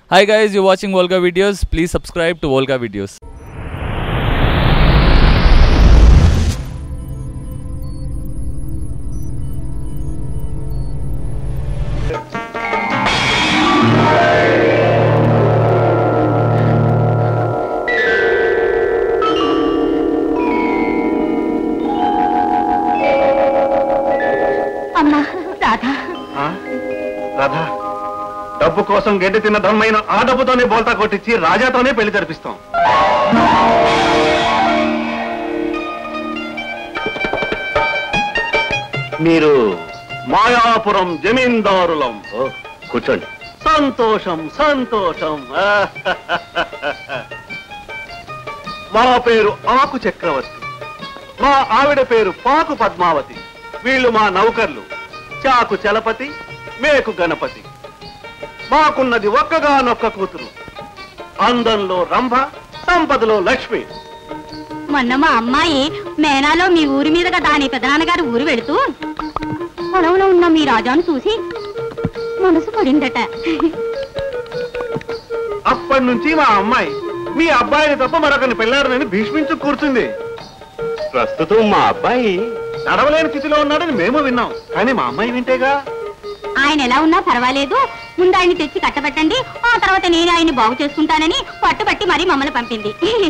Hi guys, you're watching Volga videos. Please subscribe to Volga videos. అమ్మా రాధా ఆ? రాధా డబ్బు కోసం గడ్డి తిన్న ధర్మైన ఆ డబ్బుతోనే బోల్తా కొట్టించి రాజాతోనే పెళ్లి జరిపిస్తాం మీరు మాయాపురం జమీందారులం కూర్చోండి సంతోషం సంతోషం మా పేరు ఆకు చక్రవర్తి మా ఆవిడ పేరు పాకు పద్మావతి వీళ్ళు మా నౌకర్లు చాకు చలపతి మేకు గణపతి మాకున్నది ఒక్కగానొక్క కూతురు అందంలో రంభ సంపదలో లక్ష్మి మొన్న మా అమ్మాయి మేనాలో మీ ఊరి మీదుగా దాని పెదనాన్నగారు ఊరు వెళుతూ పొలంలో ఉన్న మీ రాజాను చూసి మనసు పడిందట అప్పటి నుంచి మా అమ్మాయి మీ అబ్బాయిని తప్ప మరొకరిని పెళ్ళారని భీష్మించు కూర్చుంది ప్రస్తుతం మా అబ్బాయి నడవలేని స్థితిలో ఉన్నాడని మేము విన్నాం కానీ మా అమ్మాయి వింటేగా ఆయన ఎలా ఉన్నా పర్వాలేదు ముందు ఆయన్ని తెచ్చి కట్టబెట్టండి ఆ తర్వాత నేను ఆయన్ని బాగు చేసుకుంటానని పట్టుబట్టి మరీ మమ్మల్ని పంపింది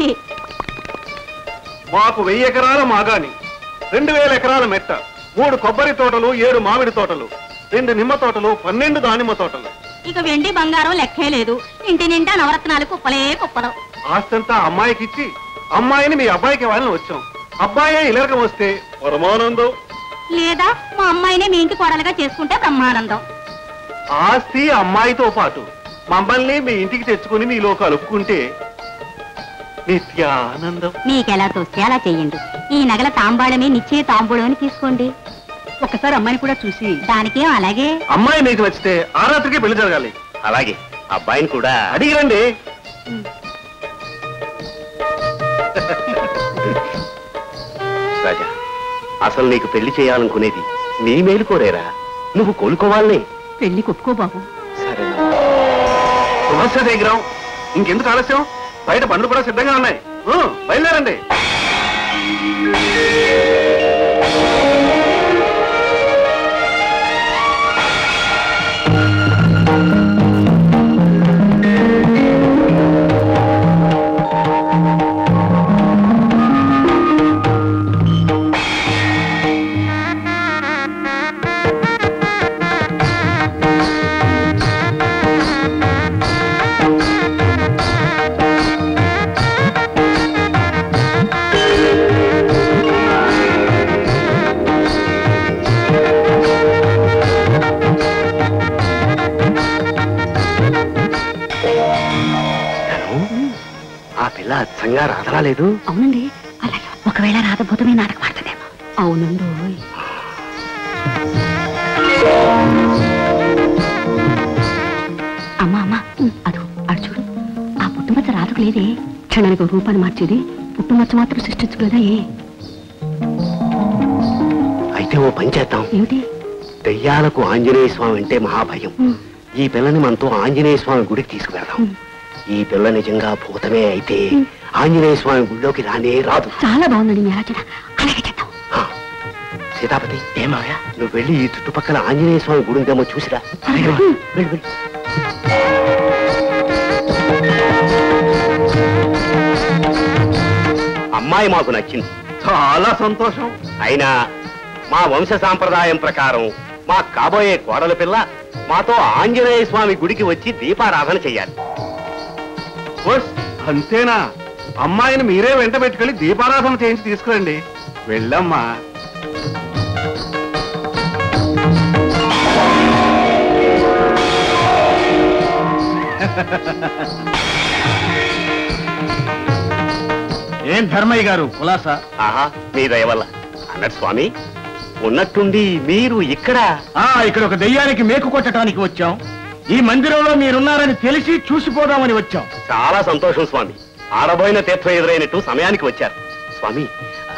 మాకు వెయ్యి ఎకరాల మాగాని రెండు వేల ఎకరాల మెట్ట మూడు కొబ్బరి తోటలు ఏడు మామిడి తోటలు రెండు నిమ్మ తోటలు పన్నెండు దానిమ్మ తోటలు ఇక వెండి బంగారం లెక్కే లేదు ఇంటి నిండా నవరత్నాలు కుప్పలే కుప్పలు ఆస్తంతా అమ్మాయికి ఇచ్చి అమ్మాయిని మీ అబ్బాయికి వాళ్ళని వచ్చాం అబ్బాయే ఇలరకం వస్తే పరమానందం లేదా మా అమ్మాయినే మీ ఇంటి కోడలుగా చేసుకుంటే బ్రహ్మానందం ఆస్తి అమ్మాయితో పాటు మమ్మల్ని మీ ఇంటికి తెచ్చుకుని మీలో కలుపుకుంటే నిత్యానందం మీకెలా తోస్తే అలా చెయ్యండి ఈ నగల తాంబాళమే నిచ్చే తాంబూలం అని తీసుకోండి ఒకసారి అమ్మాయిని కూడా చూసి దానికేం అలాగే అమ్మాయి మీకు నచ్చితే ఆ రాత్రికి పెళ్లి జరగాలి అలాగే అబ్బాయిని కూడా అడిగిరండి రాజా అసలు నీకు పెళ్లి చేయాలనుకునేది నీ మేలు కోరేరా నువ్వు కోలుకోవాలనే పెళ్లి కొప్పుకో బాబు సరేనా శుభస్య శీఘ్రం ఇంకెందుకు ఆలస్యం బయట బండ్లు కూడా సిద్ధంగా ఉన్నాయి ఊ, బయలుదేరండి ఆ పిల్ల అచ్చంగా రాదరాలేదు అవునండి అలాగే ఒకవేళ రాధభూతమే నాటకం ఆడుతుందేమో అవునండి అమ్మా అమ్మా అదు అడు చూడు ఆ పుట్టుమచ్చ రాధకు లేదే క్షణానికి ఒక రూపాన్ని మార్చేది పుట్టుమచ్చ మాత్రం సృష్టించగలదా ఏ అయితే ఓ పని చేద్దాం ఏమిటి దెయ్యాలకు ఆంజనేయ స్వామి అంటే మహాభయం ఉమ్. ఈ పిల్లని మనతో ఆంజనేయ స్వామి గుడికి తీసుకువెళ్దాం ఉమ్. ఈ పిల్ల నిజంగా భూతమే అయితే ఆంజనేయ స్వామి గుడిలోకి రానే రాదు చాలా బాగుందండి మీ ఆలోచన అలాగే చేద్దాం ఆ, సీతాపతి ఏమాయా నువ్వు వెళ్ళి ఈ చుట్టుపక్కల ఆంజనేయ స్వామి గుడి ఉందేమో చూసిరా వెళ్ళు, వెళ్ళు. అమ్మాయి మాకు నచ్చింది చాలా సంతోషం అయినా మా వంశ సాంప్రదాయం ప్రకారం మా కాబోయే కోడల పిల్ల మాతో ఆంజనేయ స్వామి గుడికి వచ్చి దీపారాధన చెయ్యాలి ఓస్, అంతేనా అమ్మాయిని మీరే వెంట పెట్టుకెళ్ళి దీపారాధన చేయించి తీసుకురండి వెళ్ళమ్మా ఏం ధర్మయ్య గారు కులాసా ఆహా మీ దయ వల్ల అన్నట్టు స్వామి ఉన్నట్టుండి మీరు ఇక్కడ ఆ ఇక్కడ ఒక దెయ్యానికి మేకు కొట్టడానికి వచ్చాం ఈ మందిరంలో మీరున్నారని తెలిసి చూసిపోదామని వచ్చాం చాలా సంతోషం స్వామి ఆడబోయిన తీర్థం ఎదురైనట్టు సమయానికి వచ్చారు స్వామి ఆ,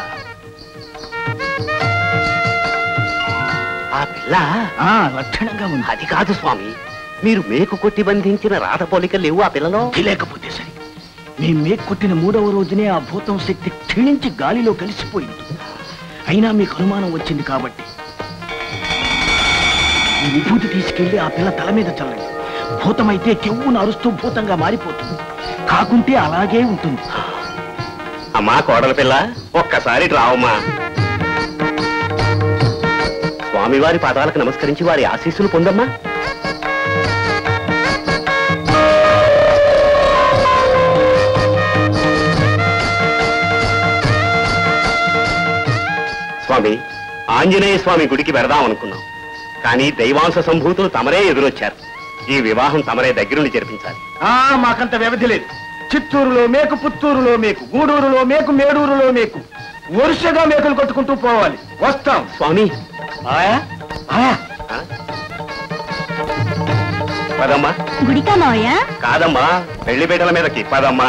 ఆ పిల్ల ఆ లక్షణంగా ఉంది అది కాదు స్వామి మీరు మేకు కొట్టి బంధించిన రాత పోలికలు లేవు ఆ పిల్లలో లేకపోతే సరే మేం మేక్ కొట్టిన మూడవ రోజునే ఆ భూతం శక్తి క్షీణించి గాలిలో కలిసిపోయింది అయినా మీకు అనుమానం వచ్చింది కాబట్టి ఈ విభూతి తీసుకెళ్లి ఆ పిల్ల తల మీద చల్లండి భూతమైతే కెవ్వున అరుస్తూ భూతంగా మారిపోతుంది కాకుంటే అలాగే ఉంటుంది అమ్మా కోడల పిల్ల ఒక్కసారి రావమ్మా స్వామివారి పాదాలకు నమస్కరించి వారి ఆశీస్సులు పొందమ్మా స్వామి ఆంజనేయ స్వామి గుడికి వెడదాం అనుకున్నాం కానీ దైవాంశ సంభూతులు తమరే ఎదురొచ్చారు ఈ వివాహం తమరే దగ్గరుండి జరిపించాలి ఆ మాకంత వ్యవధి లేదు చిత్తూరులో మేకు పుత్తూరులో మేకు గూడూరులో మేకు మేడూరులో మేకు వరుసగా మేకులు కొట్టుకుంటూ పోవాలి వస్తాం స్వామి ఆయా ఆయా ఆ? పదమ్మా గుడికా మావయ్య కాదమ్మా పెళ్లి పీటల మీదకి పదమ్మా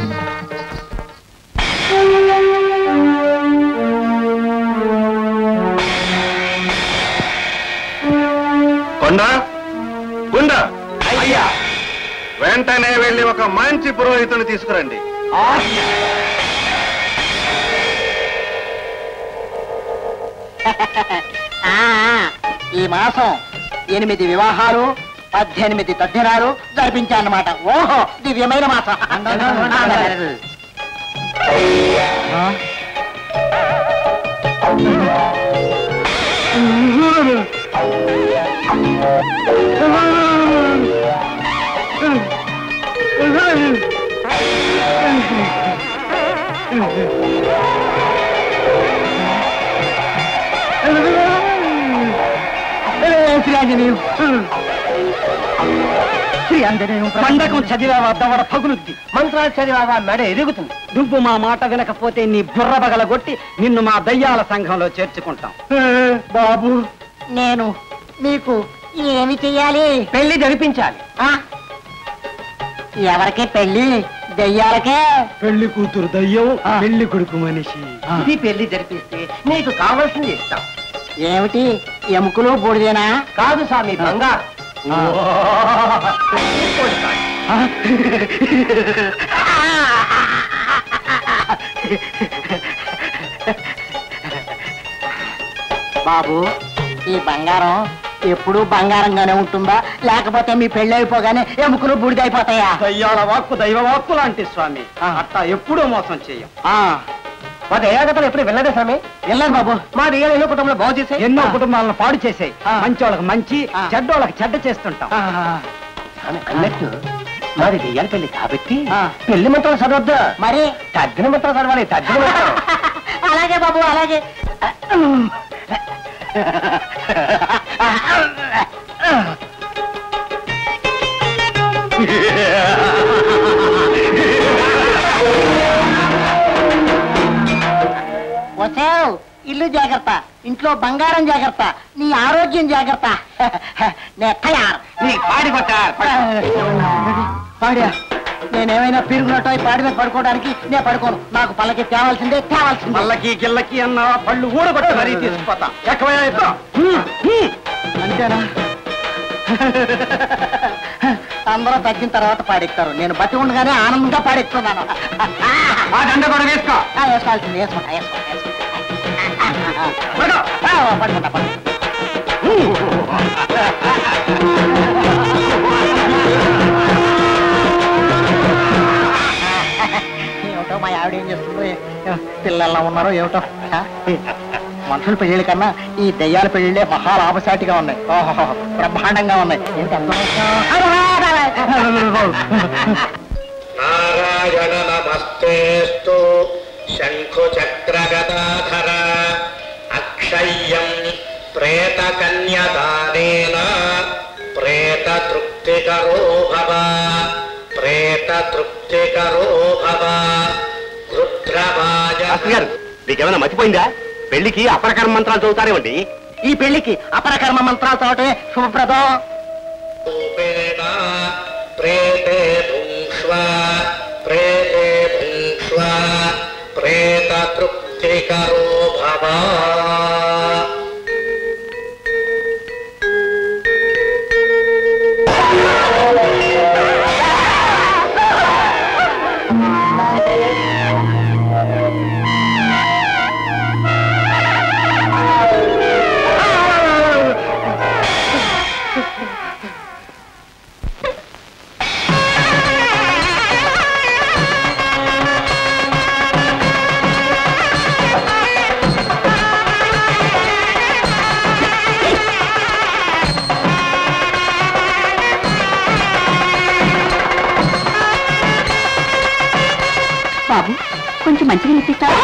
కొండ గుండ అయ్యా వెంటనే వెళ్ళి ఒక మంచి పురోహితుని తీసుకురండి ఆ, ఈ మాసం ఎనిమిది వివాహాలు పద్దెనిమిది తద్దినాలు జరిపించానమాట ఓహో దివ్యమైన మాసం శ్రీ ఆంజనేయం శ్రీ ఆంజనేయం పండకం చదివావా దవడ పగులుద్ది మంత్రాలు చదివావా మెడ ఎరుగుతుంది నువ్వు మా మాట వినకపోతే నీ బుర్ర బగలగొట్టి నిన్ను మా దయ్యాల సంఘంలో చేర్చుకుంటాం బాబు నేను నీకు ఏమి చెయ్యాలి పెళ్లి జరిపించాలి ఎవరికి పెళ్లి దయ్యాలకే పెళ్లి కూతురు దయ్యం పెళ్లి కొడుకు మనిషి ఇది పెళ్లి జరిపిస్తే నీకు కావాల్సింది ఇస్తాం ఏమిటి ఎముకలు బూడిదేనా కాదు స్వామి బంగారు బాబు ఈ బంగారం ఎప్పుడు బంగారంగానే ఉంటుందా లేకపోతే మీ పెళ్లి అయిపోగానే ఎముకలు బూడిదైపోతాయా దయ్యాల వాక్కు దైవ వాక్కు లాంటి స్వామి అట్టా ఎప్పుడూ మోసం చెయ్యం మా దయాగతలు ఎప్పుడు వెళ్ళదే స్వామి వెళ్ళదు బాబు మా దయ్యాలు ఎన్నో కుటుంబంలో బాగు చేసాయి ఎన్నో కుటుంబాలను పాడు చేసాయి ఆ. మంచోళ్ళకి మంచి ఆ. చెడ్డోళ్ళకి చెడ్డ చేస్తుంటాం అని అన్నట్టు మాది దెయ్యాల పెళ్లి కాబట్టి ఆ. పెళ్లి మంత్రాలు చదవద్దు మరి తగ్గిన మంత్రాలు చదవాలి తగ్గిన మంత్రం అలాగే బాబు అలాగే వసావ్ ఇల్లు జాగ్రత్త ఇంట్లో బంగారం జాగ్రత్త నీ ఆరోగ్యం జాగ్రత్త నెక్కయార్ నీ పాడి పాడియా నేనేమైనా పిరుగునట్టు పాడి మీద పడుకోవడానికి నేను పడుకోను నాకు పళ్ళకి తేవాల్సిందే తేవాల్సిందే పళ్ళకి గిల్లకి అన్న పళ్ళు ఊడగొట్టి మరీ తీసుకుపోతా ఎక్కవయ్యా ఎత్తో అంతేనా అందరూ తగ్గిన తర్వాత పాడెక్తారు నేను బతి ఉండగానే ఆనందంగా పాడెక్కుతున్నాను ఆ దండ కూడా వేసుకో ఆ, వేసుకోవాల్సింది వేసుకుంటా వేసుకుంటా వేసుకుంటా ఆ, పడుకుంటా పడుకుంటా ఏమిటో మా ఆవిడ ఏం చేస్తుందో ఏ- పిల్లల్లా ఉన్నారో ఏమిటో ఆ? మనుషుల పెళ్లి కన్నా ఈ దెయ్యాల పెళ్లిళ్ళే మహా లాభసాటిగా ఉన్నాయి ఓహో బ్రహ్మాండంగా ఉన్నాయి ఏంటి అంత నారాయణ నమస్తేస్తు శంఖు చక్రగదాధర అక్షయ్యం ప్రేత కన్యదానేన ప్రేత తృప్తికరో భవ ప్రేత తృప్తికరో భవ రుద్రవాజ శాస్త్రి గారు మీకేమైనా మర్చిపోయిందా పెళ్లికి అపరకర్మ మంత్రాలు చదువుతారేమండి ఈ పెళ్లికి అపరకర్మ మంత్రాలు చదవటమే శుభప్రదం రూపేణ ప్రేతే భుంక్ష్వ ప్రేతే భుంక్ష్వ ప్రేత తృప్తికరో భవ బాబు కొంచెం మంచిగా ఇప్పిస్తావా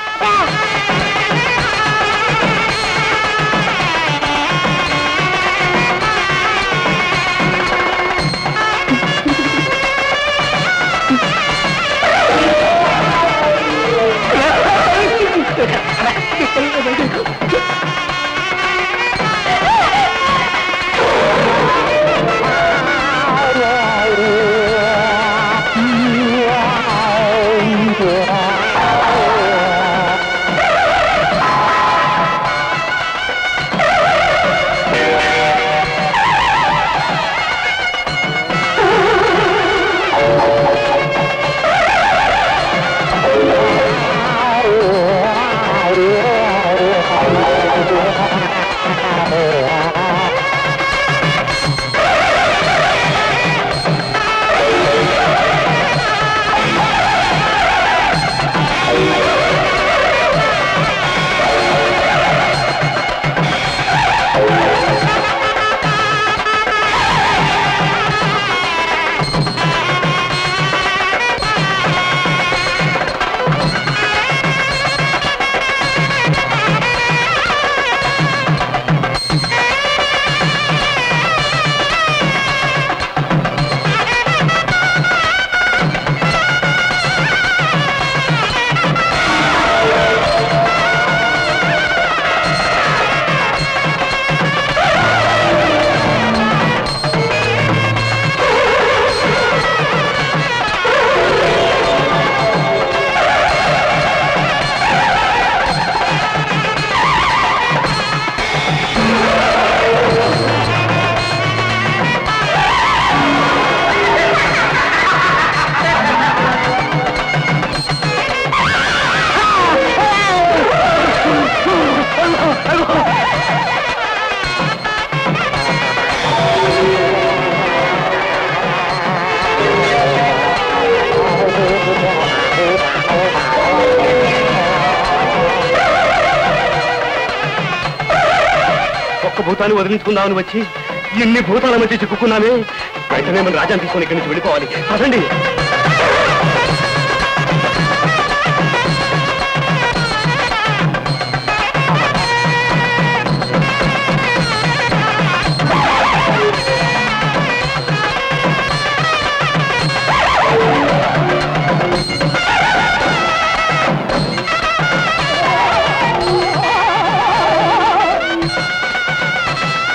ఒక్క భూతాన్ని వదిలించుకుందామని వచ్చి ఎన్ని భూతాల మధ్య చిక్కుకున్నామే వెంటనే మన రాజాన్ని తీసుకొని ఇక్కడి నుంచి వెళ్ళిపోవాలి పదండి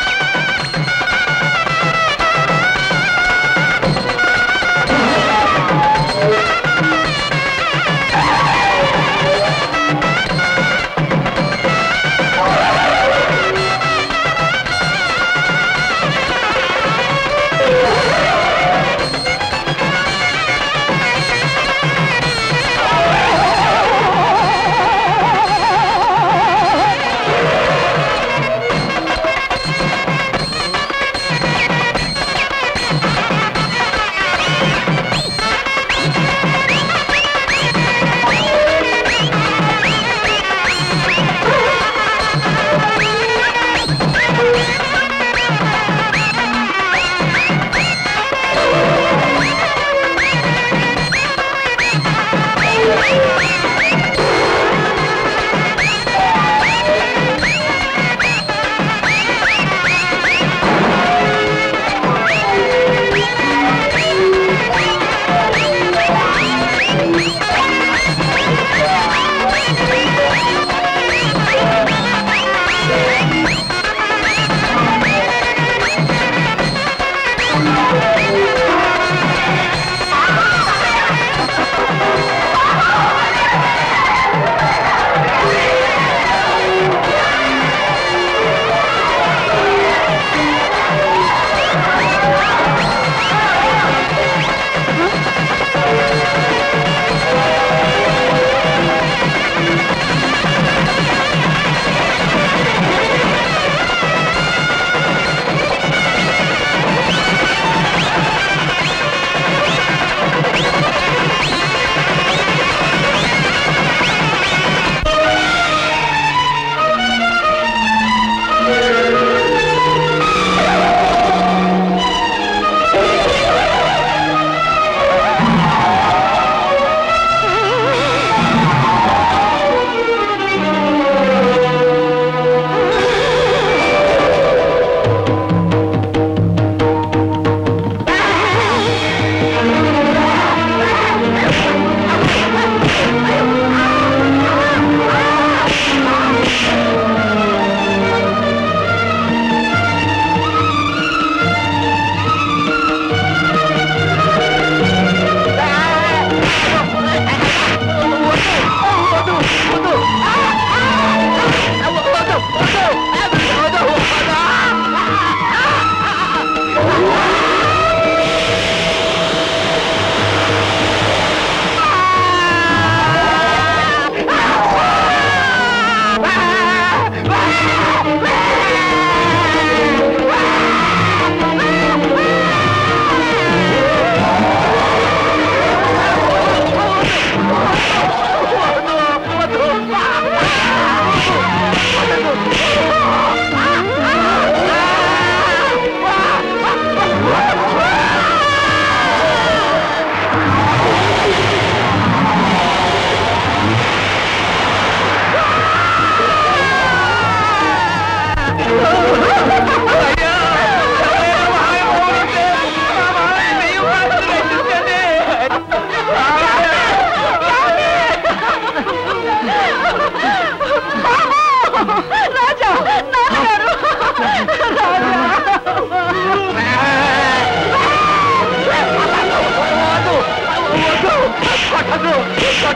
ఆ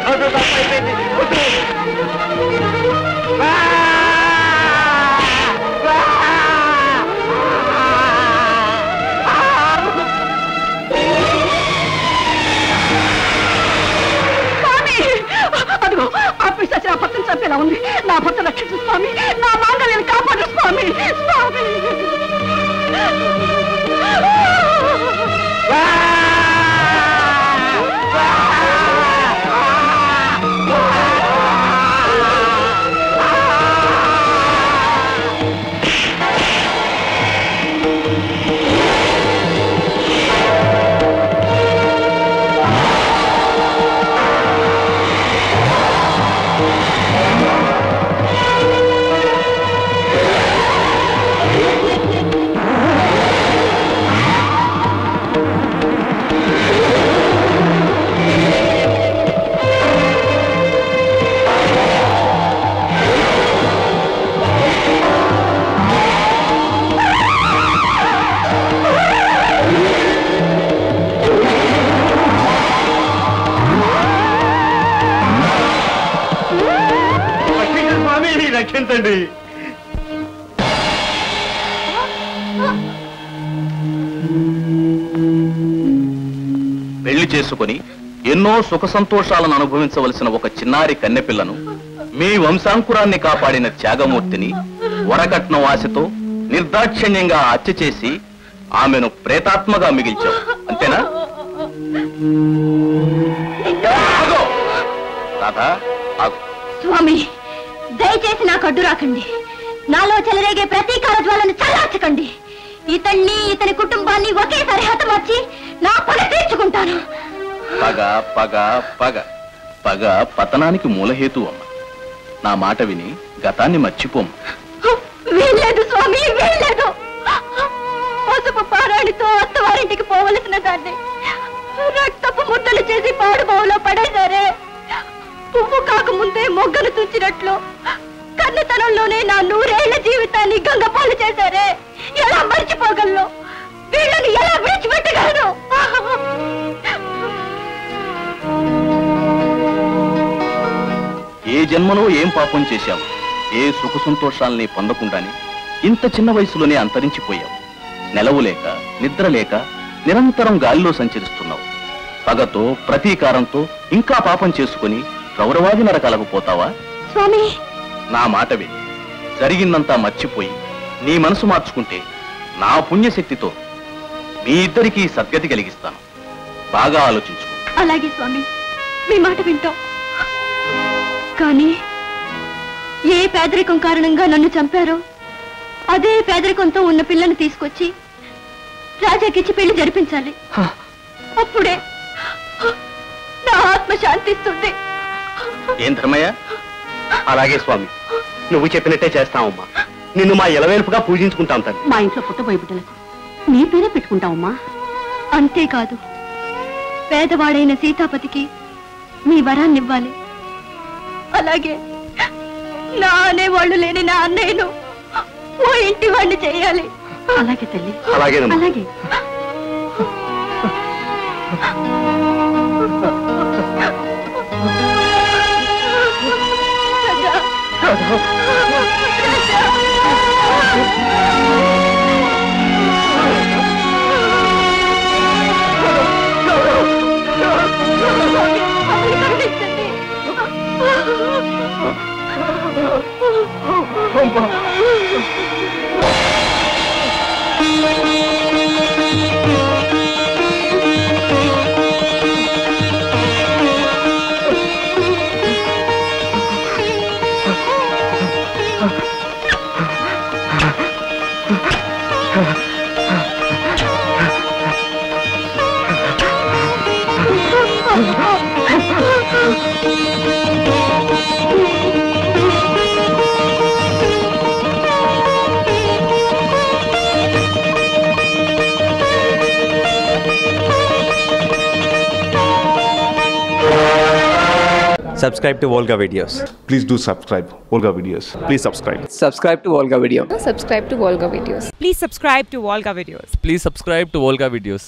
వద్దు, వద్దు, తప్పైపోయింది. వద్దు. స్వామి అదిగో ఆ పిశాచి నా భర్తను చంపేలా ఉంది నా భర్త రక్షించు స్వామి నా మాంగళ్యాన్ని కాపాడు స్వామి స్వామి రక్షించండి స్వామి రక్షించండి పెళ్లి చేసుకుని ఎన్నో సుఖ సంతోషాలను అనుభవించవలసిన ఒక చిన్నారి కన్నెపిల్లను మీ వంశాంకురాన్ని కాపాడిన త్యాగమూర్తిని వరకట్నం ఆశతో నిర్దాక్షిణ్యంగా హత్య చేసి ఆమెను ప్రేతాత్మగా మిగిల్చావు అంతేనా ఆగు! రాధా ఆగు. స్వామి దయచేసి నాకు అడ్డు రాకండి నాలో చెలరేగే ప్రతీకార జ్వాలను చల్లార్చకండి ఇతన్ని ఇతని కుటుంబాన్ని ఒకేసారి హతమార్చి నా పగ తీర్చుకుంటాను పగ పగ పగ పగ పతనానికి మూలహేతు అమ్మ నా మాట విని గతాన్ని మర్చిపోమ్మ వీల్లేదు స్వామి వీల్లేదు పసుపు పారాణితో అత్తవారింటికి పోవలసిన దాన్ని రక్తపు ముద్దలు చేసి పాడుబావులో పడేశారే పువ్వు కాకముందే మొగ్గను తుంచినట్లు కన్నతనంలోనే నా నూరేళ్ల జీవితాన్ని గంగపాలు చేశారే ఎలా మర్చిపోగలను వీళ్ళని ఎలా విడిచిపెట్టగలను ఏ జన్మలో ఏం పాపం చేశావు ఏ సుఖ సంతోషాల్ని పొందకుండానే ఇంత చిన్న వయసులోనే అంతరించిపోయావు నెలవు లేక నిద్ర లేక నిరంతరం గాలిలో సంచరిస్తున్నావు పగతో ప్రతీకారంతో ఇంకా పాపం చేసుకుని రౌరవాది నరకాలకు పోతావా స్వామి నా మాట విని జరిగిందంతా మర్చిపోయి నీ మనసు మార్చుకుంటే నా పుణ్యశక్తితో మీ ఇద్దరికీ సద్గతి కలిగిస్తాను బాగా ఆలోచించుకో అలాగే స్వామి మీ మాట వింటాం కానీ ఏ పేదరికం కారణంగా నన్ను చంపారో అదే పేదరికంతో ఉన్న పిల్లని తీసుకొచ్చి రాజాకిచ్చి పెళ్లి జరిపించాలి అప్పుడే నా ఆత్మ శాంతిస్తుంది ఏం ధర్మయ్య అలాగే స్వామి నువ్వు చెప్పినట్టే చేస్తామమ్మా నిన్ను మా ఇలవేల్పుగా పూజించుకుంటాం తండ్రి మా ఇంట్లో పుట్టబోయే బిడ్డలకు నీ పేరే పెట్టుకుంటావమ్మా అంతేకాదు పేదవాడైన సీతాపతికి మీ వరాన్నివ్వాలి అలాగే నా అనేవాళ్ళు లేని నా అన్నయ్యను ఓ ఇంటి వాడిని చేయాలి అలాగే తల్లి అలాగేనమ్మా అలాగే subscribe to Volga videos. Please do subscribe Volga videos please subscribe Subscribe to Volga video. subscribe to Volga videos. Please subscribe to Volga videos. Please subscribe to Volga videos.